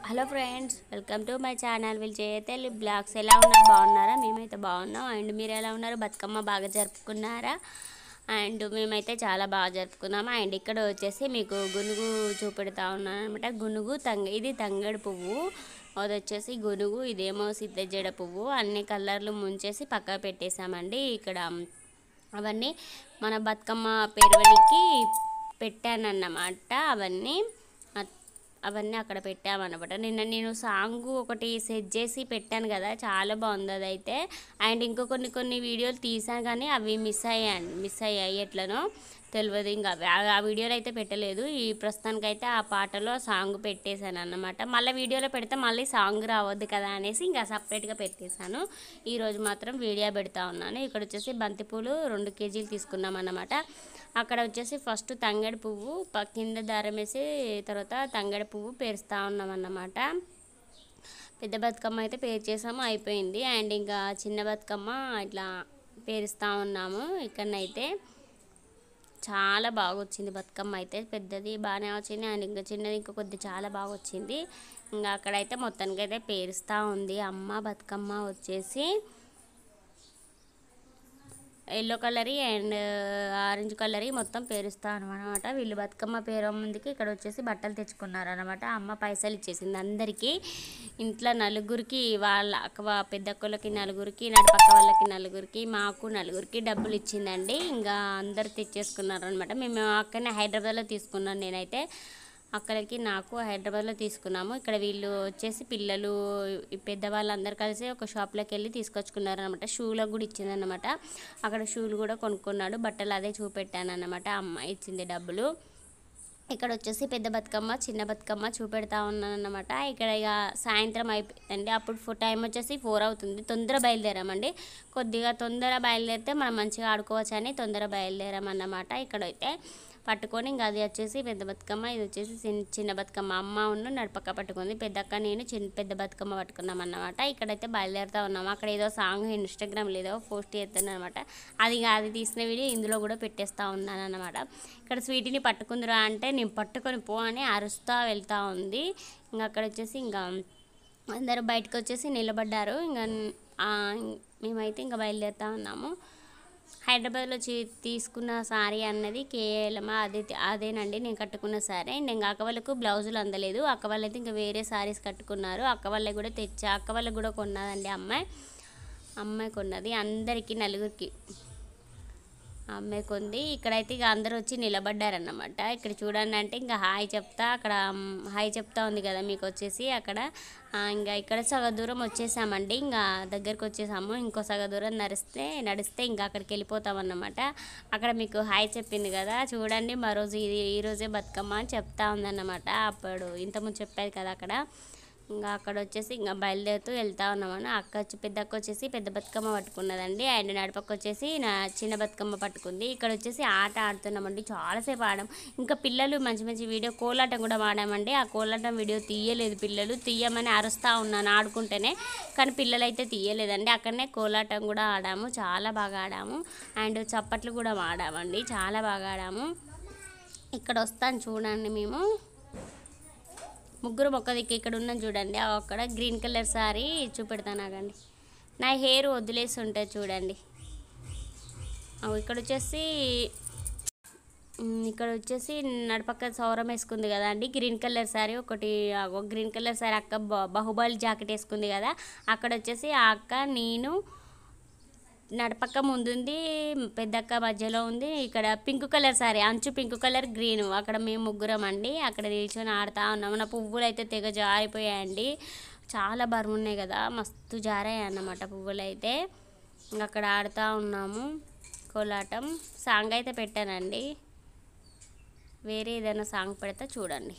hello friends welcome to my channel వీళ్ళు చేయతల్లి blogs ఎలా ఉన్నారు బాగున్నారా మేమైతే బాగున్నాం అండ్ మీరు ఎలా ఉన్నారు బతుకమ్మ బాగా జరుపుకున్నారా అండ్ మేమైతే చాలా బాగా జరుపుకున్నాము అండ్ ఇక్కడ వచ్చేసి మీకు గునుగు చూపెడతా ఉన్నాను అనమాట గునుగు తంగ ఇది తంగడి పువ్వు అది వచ్చేసి గునుగు ఇదేమో సిద్ధజడ పువ్వు అన్ని కలర్లు ముంచేసి పక్క పెట్టేశామండి ఇక్కడ అవన్నీ మన బతుకమ్మ పెరవలికి పెట్టానన్నమాట అవన్నీ అ- అవన్నీ అక్కడ పెట్టామన్నమాట నిన్న నేను సాంగ్ ఒకటి సెట్ చేసి పెట్టాను కదా చాలా బాగుంది అదైతే అండ్ ఇంకో కొన్ని కొన్ని వీడియోలు తీసాను కానీ అవి మిస్ అయ్యాను మిస్ అయ్యాయి ఎట్లనో తెలియదు ఇంకా అవి- ఆ- ఆ వీడియోలో అయితే పెట్టలేదు ఈ ప్రస్తుతానికైతే ఆ పాటలో సాంగ్ పెట్టేశాను అన్నమాట మళ్ళీ వీడియోలో పెడితే మళ్ళీ సాంగ్ రావద్దు కదా అనేసి ఇంకా సపరేట్గా పెట్టేశాను ఈరోజు మాత్రం వీడియో పెడతా ఉన్నాను ఇక్కడ వచ్చేసి బంతిపూలు రెండు కేజీలు తీసుకున్నాం అన్నమాట అక్కడ వచ్చేసి ఫస్ట్ తంగడి పువ్వు ప- కింద దారం వేసి తర్వాత తంగడి పువ్వు పేరుస్తూ ఉన్నాం అన్నమాట పెద్ద బతుకమ్మ అయితే పేరు చేసాము అయిపోయింది అండ్ ఇంకా చిన్న బతుకమ్మ ఇట్లా పేరుస్తూ ఉన్నాము ఇక్కడనైతే చాలా బాగా వచ్చింది బతుకమ్మ అయితే పెద్దది బాగానే వచ్చింది అండ్ ఇంకా చిన్నది ఇంకా కొద్ది చాలా బాగా వచ్చింది ఇంకా అక్కడైతే మొత్తానికి అయితే పేరుస్తూ ఉంది అమ్మ బతుకమ్మ వచ్చేసి yellow colour and orange colour మొత్తం పేరుస్తా అనమాట వీళ్ళు బతుకమ్మ పేరు ముందుకి ఇక్కడ వచ్చేసి బట్టలు తెచ్చుకున్నారు అనమాట అమ్మ పైసలు ఇచ్చేసింది అందరికీ ఇంట్లో నలుగురికి వాళ్ళ అక్క వా- పెద్దక్కలకి నలుగురికి నడిపక్క వాళ్ళకి నలుగురికి మాకు నలుగురికి డబ్బులు ఇచ్చిందండి ఇంకా అందరు తెచ్చేసుకున్నారు అనమాట మేము అక్కడనే హైదరాబాద్లో తీసుకున్నాను నేనైతే అక్కడికి నాకు హైదరాబాద్లో తీసుకున్నాము ఇక్కడ వీళ్ళు వచ్చేసి పిల్లలు ఈ పెద్దవాళ్ళందరూ కలిసి ఒక షాప్లోకి వెళ్ళి తీసుకొచ్చుకున్నారు అనమాట షూలకు కూడా ఇచ్చిందనమాట అక్కడ షూలు కూడా కొనుక్కున్నాడు బట్టలు అదే చూపెట్టాను అనమాట అమ్మ ఇచ్చింది డబ్బులు ఇక్కడ వచ్చేసి పెద్ద బతుకమ్మ చిన్న బతుకమ్మ చూపెడతా ఉన్నాను అనమాట ఇక్కడ ఇక సాయంత్రం అయిపోయిందండి అప్పుడు ఫో టైం వచ్చేసి ఫోర్ అవుతుంది తొందర బయలుదేరామండి కొద్దిగా తొందర బయలుదేరితే మనం మంచిగా ఆడుకోవచ్చు అని తొందర బయలుదేరామన్నమాట ఇక్కడైతే పట్టుకొని ఇంకా అది వచ్చేసి పెద్ద బతుకమ్మ ఇది వచ్చేసి చిన్న చిన్న బతుకమ్మ అమ్మ ఉన్న నడపక్క పట్టుకుంది పెద్దక్క నేను చిన్న పెద్ద బతుకమ్మ పట్టుకున్నాం అన్నమాట ఇక్కడైతే బయలుదేరుతా ఉన్నాము అక్కడ ఏదో సాంగ్ ఇన్స్టాగ్రామ్లో ఏదో పోస్ట్ చేస్తాను అనమాట అది ఇక అది తీసిన వీడియో ఇందులో కూడా పెట్టేస్తా ఉన్నాను అనమాట ఇక్కడ స్వీటీని పట్టుకుందిరా అంటే నేను పట్టుకొని పో అని అరుస్తా వెళ్తా ఉంది ఇంకా అక్కడ వచ్చేసి ఇంకా అందరూ బయటకు వచ్చేసి నిలబడ్డారు ఇంకా ఆ, మేమైతే ఇంకా బయలుదేరుతా ఉన్నాము హైదరాబాద్లో చీ తీసుకున్న సారీ అన్నది కేవలం అదే అదేనండి నేను కట్టుకున్న సారీ నేను అక్క వాళ్ళకు బ్లౌజులు అందలేదు అక్క వాళ్ళైతే ఇంకా వేరే సారీస్ కట్టుకున్నారు అక్క వాళ్ళకి కూడా తెచ్చా అక్క వాళ్ళకి కూడా కొన్నదండి అమ్మాయి అమ్మాయి కొన్నది అందరికీ నలుగురికి అమ్మాయి కొంది ఇక్కడైతే ఇక అందరూ వచ్చి నిలబడ్డారన్నమాట ఇక్కడ చూడండి అంటే ఇంకా హాయ్ చెప్తా అక్కడ మ్, హాయ్ చెప్తా ఉంది కదా మీకు వచ్చేసి అక్కడ ఆ, ఇంకా ఇక్కడ సగ దూరం వచ్చేసామండి ఇంకా దగ్గరికి వచ్చేసాము ఇంకో సగ దూరం నడిస్తే నడిస్తే ఇంకా అక్కడికి వెళ్ళిపోతాం అన్నమాట అక్కడ మీకు హాయ్ చెప్పింది కదా చూడండి మరోజు ఇది ఈరోజే బతుకమ్మ అని చెప్తా ఉందన్నమాట అప్పుడు ఇంతకుముందు చెప్పారు కదా అక్కడ ఇంకా అక్కడ వచ్చేసి ఇంకా బయలుదేరుతూ వెళ్తా ఉన్నామని అక్క వచ్చి పెద్ద అక్క వచ్చేసి పెద్ద బతుకమ్మ పట్టుకున్నదండి అండ్ నడపక్క వచ్చేసి నా చిన్న బతుకమ్మ పట్టుకుంది ఇక్కడ వచ్చేసి ఆట ఆడుతున్నామండి చాలాసేపు ఆడాం ఇంకా పిల్లలు మంచి మంచి వీడియో కోలాటం కూడా ఆడామండి ఆ కోలాటం వీడియో తీయలేదు పిల్లలు తీయమని అరుస్తూ ఉన్నాను ఆడుకుంటేనే కానీ పిల్లలు అయితే తీయలేదండి అక్కడనే కోలాటం కూడా ఆడాము చాలా బాగా ఆడాము అండ్ చప్పట్లు కూడా ఆడామండి చాలా బాగా ఆడాము ఇక్కడ వస్తాను చూడండి మేము ముగ్గురు మొక్క దిక్కు ఇక్కడ ఉన్నాం చూడండి ఆ అక్కడ గ్రీన్ కలర్ సారీ చూపెడతాను ఆగండి నా హెయిర్ వదిలేసి ఉంటుంది చూడండి అగో ఇక్కడ వచ్చేసి ఉమ్, ఇక్కడ వచ్చేసి నడపక్క సౌరం వేసుకుంది కదా అండి గ్రీన్ కలర్ శారీ ఒకటి అగో గ్రీన్ కలర్ శారీ అక్క బ- బాహుబలి జాకెట్ వేసుకుంది కదా అక్కడ వచ్చేసి ఆ అక్క నేను నడపక్క ముందుంది పెద్దక్క మధ్యలో ఉంది ఇక్కడ పింక్ కలర్ సారీ అంచు పింక్ కలర్ గ్రీన్ అక్కడ మేము ముగ్గురం అండి అక్కడ నిల్చొని ఆడుతా ఉన్నాము నా పువ్వులు అయితే తెగ జారిపోయాయండి చాలా బరువు ఉన్నాయి కదా మస్తు జారాయి అన్నమాట పువ్వులు అయితే ఇంక అక్కడ ఆడుతూ ఉన్నాము కోలాటం సాంగ్ అయితే పెట్టానండి వేరే ఏదైనా సాంగ్ పెడితే చూడండి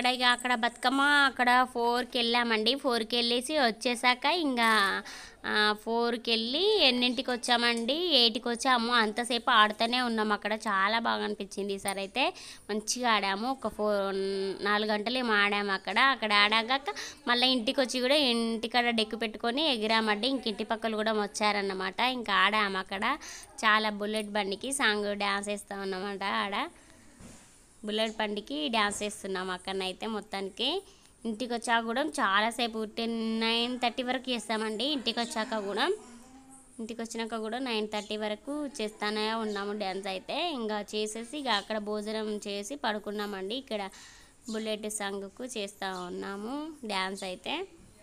ఇక్కడ ఇక అక్కడ బతుకమ్మ అక్కడ ఫోర్కి వెళ్ళామండి ఫోర్కి వెళ్ళేసి వచ్చేసాక ఇంకా ఫోర్కి వెళ్ళి ఎన్నింటికి వచ్చామండి ఎయిట్కి వచ్చాము అంతసేపు ఆడుతూనే ఉన్నాము అక్కడ చాలా బాగా అనిపించింది ఈసారి అయితే మంచిగా ఆడాము ఒక ఫోర్ నాలుగు గంటలు ఏమో ఆడాము అక్కడ అక్కడ ఆడాక మళ్ళీ ఇంటికి వచ్చి కూడా ఇంటికాడ డెక్కు పెట్టుకొని ఎగిరామండి ఇంక ఇంటి పక్కలు కూడా వచ్చారన్నమాట ఇంకా ఆడాము అక్కడ చాలా బుల్లెట్ బండికి సాంగ్ డ్యాన్స్ వేస్తూ ఉన్నామాట ఆడ బుల్లెట్ బండికి డ్యాన్స్ చేస్తున్నాం అక్కడనైతే మొత్తానికి ఇంటికి వచ్చాక కూడా చాలాసేపు టెన్ నైన్ థర్టీ వరకు చేస్తామండి ఇంటికి వచ్చాక కూడా ఇంటికి వచ్చినాక కూడా నైన్ థర్టీ వరకు చేస్తానే ఉన్నాము డ్యాన్స్ అయితే ఇంకా చేసేసి ఇక అక్కడ భోజనం చేసి పడుకున్నామండి ఇక్కడ బుల్లెట్ సాంగ్కు చేస్తూ ఉన్నాము డ్యాన్స్ అయితే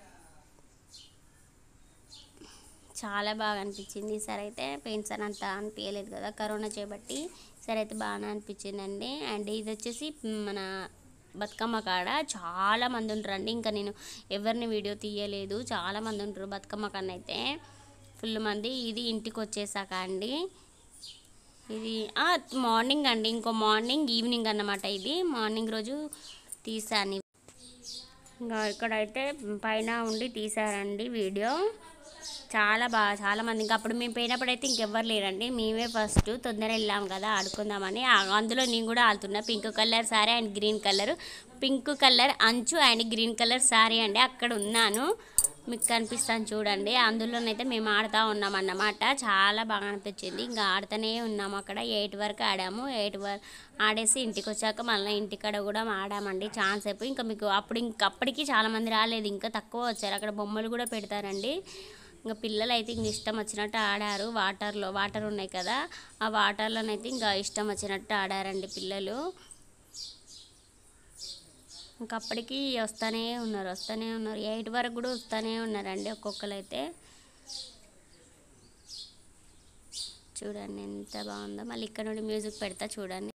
చాలా బాగా అనిపించింది ఈసారి అయితే పెయిన్స్ అని అంత అనిపించలేదు కదా కరోనా చేపట్టి సరే అయితే బాగానే అనిపించిందండి అండ్ ఇది వచ్చేసి మన బతుకమ్మ కాడ చాలా మంది ఉంటారండి ఇంకా నేను ఎవరిని వీడియో తీయలేదు చాలా మంది ఉంటారు బతుకమ్మ కన్నా అయితే ఫుల్ మంది ఇది ఇంటికి వచ్చేసాక అండి ఇది ఆ, మార్నింగ్ అండి ఇంకో మార్నింగ్ ఈవినింగ్ అన్నమాట ఇది మార్నింగ్ రోజు తీసాను ఇంకా ఇక్కడైతే పైన ఉండి తీసారండి వీడియో చాలా బాగా చాలా మంది ఇంకా అప్పుడు మేము పోయినప్పుడు అయితే ఇంకెవ్వరు లేరండి మేమే ఫస్ట్ తొందర వెళ్ళాం కదా ఆడుకుందామని ఆ- అందులో నేను కూడా ఆడుతున్నా pink colour sari and green colour pink colour అంచు అండ్ గ్రీన్ కలర్ సారీ అండి అక్కడ ఉన్నాను మీకు కనిపిస్తాను చూడండి అందులోనైతే మేము ఆడుతూ ఉన్నాం అన్నమాట చాలా బాగా అనిపించింది ఇంకా ఆడుతూనే ఉన్నాము అక్కడ ఎయిట్ వరకు ఆడాము ఎయిట్ వరకు ఆడేసి ఇంటికి వచ్చాక మళ్ళీ ఇంటికాడ కూడా ఆడామండి ఛాన్స్ అయిపోయి ఇంకా మీకు అప్పుడు ఇంక అప్పటికి చాలామంది రాలేదు ఇంకా తక్కువ వచ్చారు అక్కడ బొమ్మలు కూడా పెడతారండి ఇంకా పిల్లలు అయితే ఇంక ఇష్టం వచ్చినట్టు ఆడారు వాటర్లో వాటర్ ఉన్నాయి కదా ఆ వాటర్లోనైతే ఇంకా ఇష్టం వచ్చినట్టు ఆడారండి పిల్లలు ఇంకా అప్పటికి వస్తూనే ఉన్నారు వస్తూనే ఉన్నారు ఎయిట్ వరకు కూడా వస్తూనే ఉన్నారండి ఒక్కొక్కరు అయితే చూడండి ఎంత బాగుందో మళ్ళీ ఇక్కడ నుండి మ్యూజిక్ పెడతా చూడండి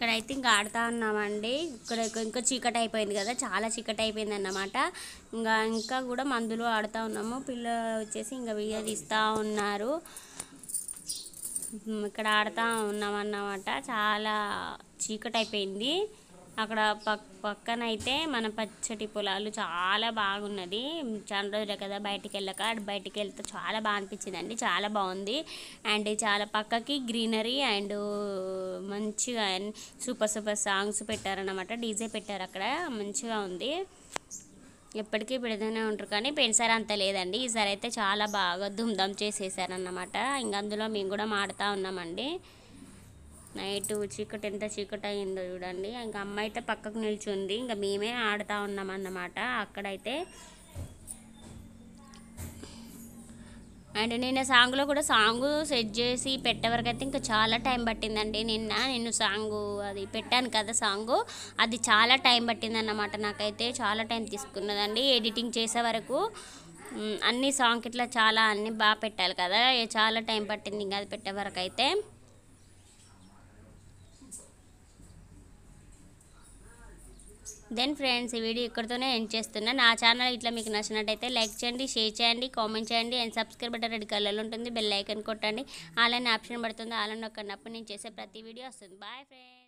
ఇక్కడైతే ఇంకా ఆడుతా ఉన్నామండి ఇక్కడ ఇంకా చీకటి అయిపోయింది కదా చాలా చీకటి అయిపోయింది అన్నమాట ఇంకా ఇంకా కూడా మందులు ఆడుతూ ఉన్నాము పిల్ల వచ్చేసి ఇంకా వీడియో తీస్తూ ఉన్నారు ఉమ్, ఇక్కడ ఆడుతూ ఉన్నామన్నమాట చాలా చీకటి అయిపోయింది అక్కడ పక్ పక్కన అయితే మన పచ్చటి పొలాలు చాలా బాగున్నది చాలా రోజులే కదా బయటికి వెళ్ళక అటు బయటికి వెళ్తే చాలా బాగా అనిపించిందండి చాలా బాగుంది అండ్ చాలా పక్కకి గ్రీనరీ అండ్ మంచిగా సూపర్ సూపర్ సాంగ్స్ పెట్టారన్నమాట డీజే పెట్టారు అక్కడ మంచిగా ఉంది ఎప్పటికీ పెడుతూనే ఉంటారు కానీ పోయినసారి అంత లేదండి ఈసారి అయితే చాలా బాగా ధూమ్ధామ్ చేసేసారన్నమాట ఇంక అందులో మేము కూడా మాడుతూ ఉన్నామండి నైట్ చీకటి ఎంత చీకటి అయిందో చూడండి ఇంకా అమ్మ అయితే పక్కకు నిల్చుంది ఇంకా మేమే ఆడుతూ ఉన్నాం అన్నమాట అక్కడైతే అండ్ నిన్న సాంగ్లో కూడా సాంగ్ సెట్ చేసి పెట్టే వరకు అయితే ఇంకా చాలా టైం పట్టిందండి నిన్న నేను సాంగ్ అది పెట్టాను కదా సాంగ్ అది చాలా టైం పట్టింది అన్నమాట నాకైతే చాలా టైం తీసుకున్నదండి ఎడిటింగ్ చేసే వరకు మ్, అన్ని సాంగ్ ఇట్లా చాలా అన్ని బాగా పెట్టాలి కదా ఏ చాలా టైం పట్టింది ఇంకా అది పెట్టే వరకు అయితే దెన్ ఫ్రెండ్స్ ఈ వీడియో ఇక్కడితోనే ఎండ్ చేస్తున్నా నా ఛానల్ ఇట్లా మీకు నచ్చినట్టయితే లైక్ చేయండి షేర్ చేయండి కామెంట్ చేయండి అండ్ సబ్స్క్రైబ్ బటన్ రెడ్ కలర్లో ఉంటుంది బెల్ ఐకన్ కొట్టండి అలానే ఆప్షన్ పడుతుంది అలానే నొక్కండి అప్పుడు నేను చేసే ప్రతి వీడియో వస్తుంది బాయ్ ఫ్రెండ్స్